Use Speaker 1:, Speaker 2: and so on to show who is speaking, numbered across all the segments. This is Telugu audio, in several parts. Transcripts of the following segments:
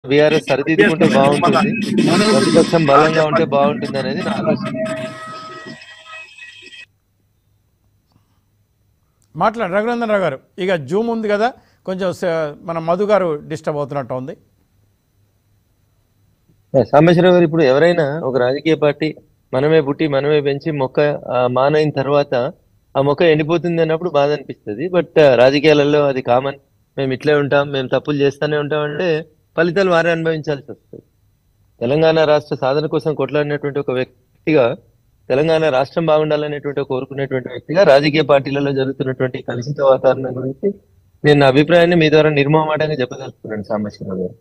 Speaker 1: బీఆర్ఎస్ సరిదిద్దుకుంటే బాగుంటుంది ప్రతిపక్షం బలంగా ఉంటే బాగుంటుంది అనేది నా ఆలోచన
Speaker 2: మాట్లాడు రఘునందన్ రావు గారు ఇక జూమ్ ఉంది కదా కొంచెం స- మన మధు గారు డిస్టర్బ్ అవుతున్నట్టు ఉంది
Speaker 1: సాంబశివరావు గారు ఇప్పుడు ఎవరైనా ఒక రాజకీయ పార్టీ మనమే పుట్టి మనమే పెంచి మొక్క ఆ, మానైన తర్వాత ఆ మొక్క ఎండిపోతుంది అన్నప్పుడు బాధ అనిపిస్తుంది బట్ రాజకీయాలలో అది కామన్ మేము ఇట్లే ఉంటాం మేము తప్పులు చేస్తూనే ఉంటాం అంటే ఫలితాలు వారే అనుభవించాల్సి వస్తుంది తెలంగాణ రాష్ట్ర సాధన కోసం కొట్లాడినటువంటి ఒక వ్యక్తిగా తెలంగాణ రాష్ట్రం బాగుండాలనేటువంటి కోరుకునేటువంటి వ్యక్తిగా రాజకీయ పార్టీలలో జరుగుతున్నటువంటి కలుషిత వాతావరణం గురించి నేను నా అభిప్రాయాన్ని మీ ద్వారా నిర్మమాటంగా చెప్పదలుచుకున్నాను సాంబశివరావు గారు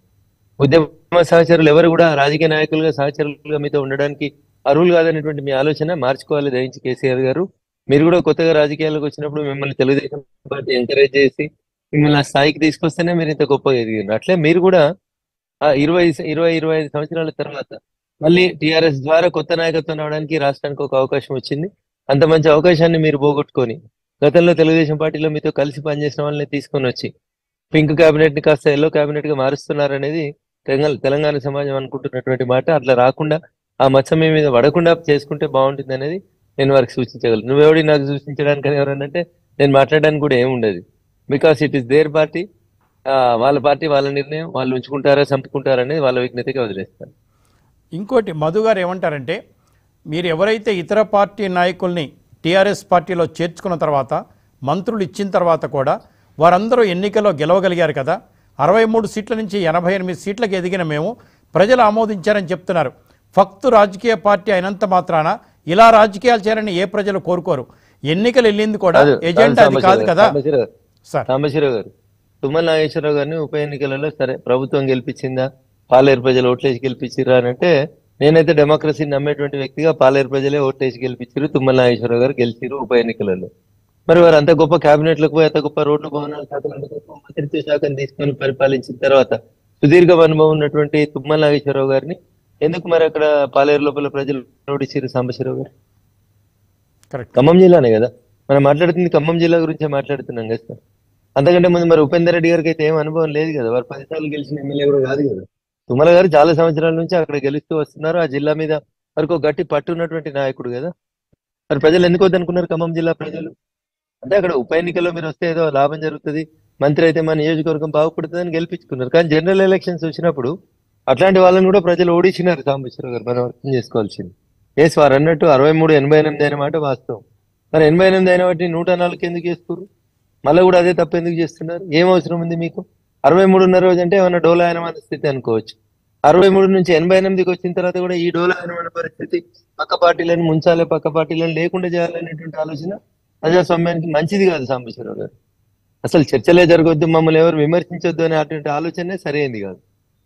Speaker 1: ఉద్యమ సహచరులు ఎవరు కూడా రాజకీయ నాయకులుగా సహచరులుగా మీతో ఉండడానికి అర్హులు కాదనేటువంటి మీ ఆలోచన మార్చుకోవాలి దయించి కేసీఆర్ గారు మీరు కూడా కొత్తగా రాజకీయాలకు వచ్చినప్పుడు మిమ్మల్ని తెలుగుదేశం పార్టీ ఎంకరేజ్ చేసి మిమ్మల్ని ఆ స్థాయికి తీసుకొస్తేనే మీరు ఇంత గొప్పగా ఎదిగారు అట్లే మీరు కూడా ఆ ఇరవై ఇరవై ఇరవై ఐదు సంవత్సరాల తర్వాత మళ్ళీ టిఆర్ఎస్ ద్వారా కొత్త నాయకత్వం రావడానికి రాష్ట్రానికి ఒక అవకాశం వచ్చింది అంత మంచి అవకాశాన్ని మీరు పోగొట్టుకొని గతంలో తెలుగుదేశం పార్టీలో మీతో కలిసి పనిచేసిన వాళ్ళని తీసుకొని వచ్చి పింక్ కేబినెట్ ని కాస్త ఎల్లో కేబినెట్ గా మారుస్తున్నారనేది తెలంగాణ తెలంగాణ సమాజం అనుకుంటున్నటువంటి మాట అట్లా రాకుండా ఆ మచ్చ మీ మీద పడకుండా చేసుకుంటే బాగుంటుంది అనేది నేను వారికి సూచించగలను నువ్వెవడి నాకు సూచించడానికి అని ఎవరనంటే నేను మాట్లాడడానికి కూడా ఏముండదు because it is their party వాళ్ళ పార్టీ వాళ్ళ నిర్ణయం వాళ్ళు ఉంచుకుంటారా చంపుకుంటారా అనేది వాళ్ళ విజ్ఞతకి వదిలేస్తారు
Speaker 2: ఇంకోటి మధు గారు ఏమంటారంటే మీరు ఎవరైతే ఇతర పార్టీ నాయకుల్ని టీఆర్ఎస్ పార్టీలో చేర్చుకున్న తర్వాత మంత్రులు ఇచ్చిన తర్వాత కూడా వారందరూ ఎన్నికల్లో గెలవగలిగారు కదా అరవై మూడు సీట్ల నుంచి ఎనభై ఎనిమిది సీట్లకు ఎదిగిన మేము ప్రజలు ఆమోదించారని చెప్తున్నారు ఫక్తు రాజకీయ పార్టీ అయినంత మాత్రాన ఇలా రాజకీయాలు చేయాలని ఏ ప్రజలు కోరుకోరు ఎన్నికలు వెళ్ళింది కూడా
Speaker 1: కాదు,
Speaker 2: ఎజెండా అది కాదు కదా
Speaker 1: సాంబశివరావు గారు.
Speaker 2: సార్
Speaker 1: సాంబశివరావు గారు తుమ్మల నాగేశ్వరరావు గారిని ఉప ఎన్నికలలో సరే ప్రభుత్వం గెలిపించిందా పాలేరు ప్రజలు ఓట్లేసి గెలిపించిర్రా అని అంటే నేనైతే డెమోక్రసీని నమ్మేటువంటి వ్యక్తిగా పాలేరు ప్రజలే ఓట్లేసి గెలిపించారు తుమ్మల నాగేశ్వరరావు గారు గెలిచిరు ఉప ఎన్నికలలో మరి వారు అంత గొప్ప క్యాబినెట్లకు పోయి అంత గొప్ప రోడ్లు భవనాల శాఖలు అంత గొప్ప మంత్రిత్వ శాఖను తీసుకొని పరిపాలించిన తర్వాత సుదీర్ఘ అనుభవం ఉన్నటువంటి తుమ్మల నాగేశ్వరరావు గారిని ఎందుకు మరి అక్కడ పాలేరు లోపల ప్రజలు ఓడిచ్చిరు సాంబశివరావు గారు
Speaker 2: కరెక్ట్
Speaker 1: ఖమ్మం జిల్లానే కదా మనం మాట్లాడుతుంది ఖమ్మం జిల్లా గురించే మాట్లాడుతున్నాం కదా సార్ అంతకంటే ముందు మరి ఉపేందర్ రెడ్డి గారికి అయితే ఏం అనుభవం లేదు కదా వారు పదిసార్లు గెలిచిన ఎమ్మెల్యే కూడా కాదు కదా తుమ్మల గారు చాలా సంవత్సరాల నుంచి అక్కడ గెలుస్తూ వస్తున్నారు ఆ జిల్లా మీద వరకు ఒక గట్టి పట్టు ఉన్నటువంటి నాయకుడు కదా మరి ప్రజలు ఎందుకు వద్దనుకున్నారు ఖమ్మం జిల్లా ప్రజలు అంటే అక్కడ ఉప ఎన్నికల్లో మీరు వస్తే ఏదో లాభం జరుగుతుంది మంత్రి అయితే మన నియోజకవర్గం బాగుపడుతుందని గెలిపించుకున్నారు కానీ జనరల్ ఎలక్షన్స్ వచ్చినప్పుడు అట్లాంటి వాళ్ళని కూడా ప్రజలు ఓడించినారు సాంబశ్వరరావు గారు మనం అర్థం చేసుకోవాల్సింది ఎస్ వారు అన్నట్టు అరవై మూడు ఎనభై ఎనిమిది అయిన మాట వాస్తవం మరి ఎనభై ఎనిమిది అయిన వాటిని నూట నాలుగు ఎందుకు చేస్తారు మళ్ళీ కూడా అదే తప్పు ఎందుకు చేస్తున్నారు ఏం అవసరం ఉంది మీకు అరవై మూడున్నర రోజు అంటే ఏమన్నా డోలాయనమైన స్థితి అనుకోవచ్చు అరవై మూడు నుంచి ఎనభై ఎనిమిదికి వచ్చిన తర్వాత కూడా ఈ డోలాయనమైన పరిస్థితి పక్క పార్టీలను ముంచాలి పక్క పార్టీలను లేకుండా చేయాలనేటువంటి ఆలోచన ప్రజాస్వామ్యానికి మంచిది కాదు సాంబశ్వరరావు గారు అసలు చర్చలే జరగొద్దు మమ్మల్ని ఎవరు విమర్శించొద్దు అనే అటువంటి ఆలోచనే సరైనది కాదు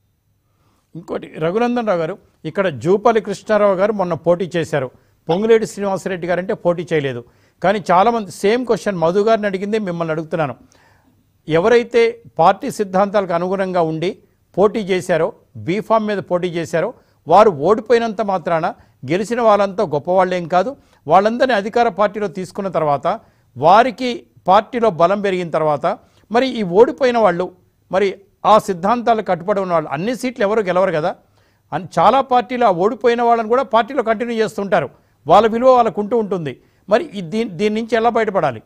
Speaker 2: ఇంకోటి రఘునందన్ రావు గారు ఇక్కడ జూపల్లి కృష్ణారావు గారు మొన్న పోటీ చేశారు పొంగులేటి శ్రీనివాసరెడ్డి గారు అంటే పోటీ చేయలేదు కానీ చాలామంది సేమ్ క్వశ్చన్ మధు గారిని అడిగిందే మిమ్మల్ని అడుగుతున్నాను ఎవరైతే పార్టీ సిద్ధాంతాలకు అనుగుణంగా ఉండి పోటీ చేశారో బీఫామ్ మీద పోటీ చేశారో వారు ఓడిపోయినంత మాత్రాన గెలిచిన వాళ్ళంతా గొప్పవాళ్ళేం కాదు వాళ్ళందరినీ అధికార పార్టీలో తీసుకున్న తర్వాత వారికి పార్టీలో బలం పెరిగిన తర్వాత మరి ఈ ఓడిపోయిన వాళ్ళు మరి ఆ సిద్ధాంతాలకు కట్టుబడి ఉన్న వాళ్ళు అన్ని సీట్లు ఎవరు గెలవరు కదా అన్ చాలా పార్టీలు ఆ ఓడిపోయిన వాళ్ళని కూడా పార్టీలో కంటిన్యూ చేస్తుంటారు వాళ్ళ విలువ వాళ్ళకు ఉంటూ ఉంటుంది మరి ఈ దీని దీని నుంచి ఎలా బయటపడాలి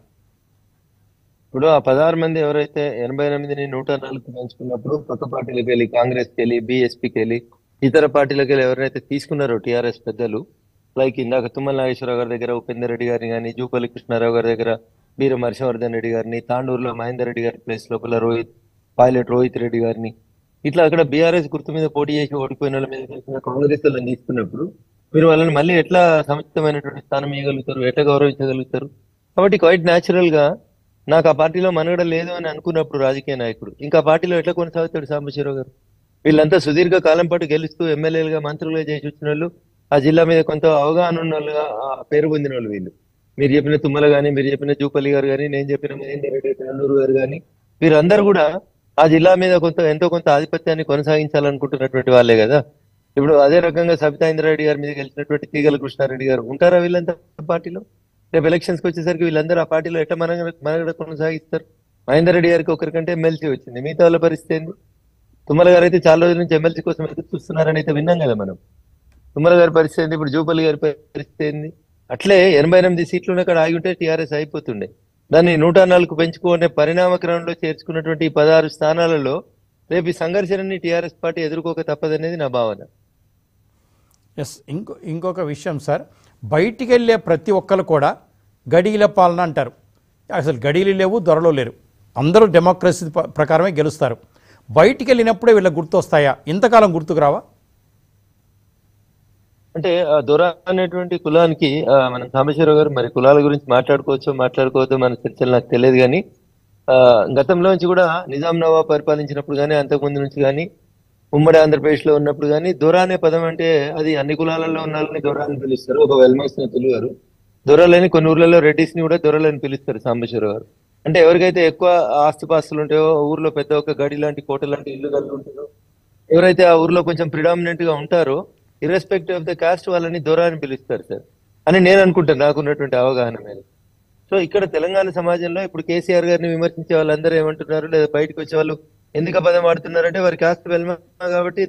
Speaker 1: ఇప్పుడు ఆ పదహారు మంది ఎవరైతే ఎనభై ఎనిమిదిని నూట నాలుగు పంచుకున్నప్పుడు కొత్త పార్టీలకు వెళ్ళి కాంగ్రెస్కి వెళ్ళి బీఎస్పీకి వెళ్ళి ఇతర పార్టీలకు వెళ్ళి ఎవరైతే తీసుకున్నారో టీఆర్ఎస్ పెద్దలు లైక్ ఇందాక తుమ్మల నాగేశ్వరరావు గారి దగ్గర ఉపేందర్ రెడ్డి గారిని కానీ జూపల్లి కృష్ణారావు గారి దగ్గర వీర హర్షవర్ధన్ రెడ్డి గారిని తాండూరులో మహేందర్ రెడ్డి గారి ప్లేస్ లోపల రోహిత్ పైలట్ రోహిత్ రెడ్డి గారిని ఇట్లా అక్కడ బీఆర్ఎస్ గుర్తు మీద పోటీ చేసి ఓడిపోయిన వాళ్ళ మీద గెలిచిన కాంగ్రెస్ వాళ్ళని తీసుకున్నప్పుడు మీరు వాళ్ళని మళ్ళీ ఎట్లా సముచితమైనటువంటి స్థానం ఇవ్వగలుగుతారు ఎట్లా గౌరవించగలుగుతారు కాబట్టి క్వైట్ న్యాచురల్ గా నాకు ఆ పార్టీలో మనుగడ లేదు అని అనుకున్నప్పుడు రాజకీయ నాయకుడు ఇంకా ఆ పార్టీలో ఎట్లా కొనసాగుతాడు సాంబశివరావు గారు వీళ్ళంతా సుదీర్ఘ కాలం పాటు గెలుస్తూ ఎమ్మెల్యేలుగా మంత్రులుగా చేసి వచ్చిన వాళ్ళు ఆ జిల్లా మీద కొంత అవగాహన ఉన్న వాళ్ళుగా ఆ పేరు పొందిన వాళ్ళు వీళ్ళు మీరు చెప్పిన తుమ్మల గాని మీరు చెప్పిన జూపల్లి గారు కానీ నేను చెప్పిన మహేందర్ రెడ్డి తాండూరు గారు కానీ వీరందరూ కూడా ఆ జిల్లా మీద కొంత ఎంతో కొంత ఆధిపత్యాన్ని కొనసాగించాలనుకుంటున్నటువంటి వాళ్ళే కదా ఇప్పుడు అదే రకంగా సబితా ఇంద్రారెడ్డి గారి మీద గెలిచినటువంటి తీగల కృష్ణారెడ్డి గారు ఉంటారా వీళ్ళంతా పార్టీలో రేపు ఎలక్షన్స్ కి వచ్చేసరికి వీళ్ళందరూ ఆ పార్టీలో ఎట్లా మనగడ మనగడ కొనసాగిస్తారు మహేందర్ రెడ్డి గారికి ఒకరికంటే ఎమ్మెల్సీ వచ్చింది మిగతా వాళ్ళ పరిస్థితి ఏంది తుమ్మల గారు అయితే చాలా రోజుల నుంచి ఎమ్మెల్సీ కోసం ఎదురు చూస్తున్నారని అయితే విన్నాం కదా మనం తుమ్మల గారి పరిస్థితి ఏంది ఇప్పుడు జూపల్లి గారి పరిస్థితి ఏంది అట్లే ఎనభై ఎనిమిది సీట్లు ఉన్న అక్కడ ఆగి ఉంటే టీఆర్ఎస్ అయిపోతుండే దాన్ని నూట నాలుగు పెంచుకునే పరిణామ క్రమంలో చేర్చుకున్నటువంటి ఈ పదహారు స్థానాలలో రేపు ఈ సంఘర్షణని టీఆర్ఎస్ పార్టీ ఎదుర్కోక తప్పదనేది నా భావన
Speaker 2: ఎస్ ఇంకో ఇంకొక విషయం సార్ బయటికి వెళ్ళే ప్రతి ఒక్కరు కూడా గడిల పాలన అంటారు అసలు గడీలు లేవు దొరలు లేరు అందరూ డెమోక్రసీ ప- ప్రకారమే గెలుస్తారు బయటికి వెళ్ళినప్పుడే వీళ్ళకి గుర్తొస్తాయా ఇంతకాలం గుర్తుకు రావా
Speaker 1: అంటే ఆ దొర అనేటువంటి కులానికి ఆ, మన సాంబశివరావు గారు మరి కులాల గురించి మాట్లాడుకోవచ్చో మాట్లాడుకోవద్దో మన చర్చలు నాకు తెలియదు కానీ ఆ, గతంలో నుంచి కూడా నిజాం నవాబ్ పరిపాలించినప్పుడు కానీ అంతకుముందు నుంచి కానీ ఉమ్మడి ఆంధ్రప్రదేశ్ లో ఉన్నప్పుడు కానీ దొర అనే పదం అంటే అది అన్ని కులాలలో ఉన్న వాళ్ళని దొర అని పిలుస్తారు ఒక వెల్మోసిన తెలుగారు దొరలని కొన్ని ఊర్లలో రెడ్డిస్ ని కూడా దొరలని పిలుస్తారు సాంబశివరావు గారు అంటే ఎవరికైతే ఎక్కువ ఆస్తుపాస్తులు ఉంటాయో ఊర్లో పెద్ద ఒక గడి లాంటి కోట లాంటి ఇల్లు కలిగి ఉంటారో ఎవరైతే ఆ ఊర్లో కొంచెం ప్రిడామినెంట్ గా ఉంటారో ఇర్రెస్పెక్టివ్ ఆఫ్ ద కాస్ట్ వాళ్ళని దొర అని పిలుస్తారు సార్ అని నేను అనుకుంటాను నాకున్నటువంటి అవగాహన మీద సో ఇక్కడ తెలంగాణ సమాజంలో ఇప్పుడు కేసీఆర్ గారిని విమర్శించే వాళ్ళందరూ ఏమంటున్నారు లేదా బయటకు వచ్చే వాళ్ళు ఎందుకు అబద్ధం ఆడుతున్నారంటే వారి కాస్ట్ వెల్మ కాబట్టి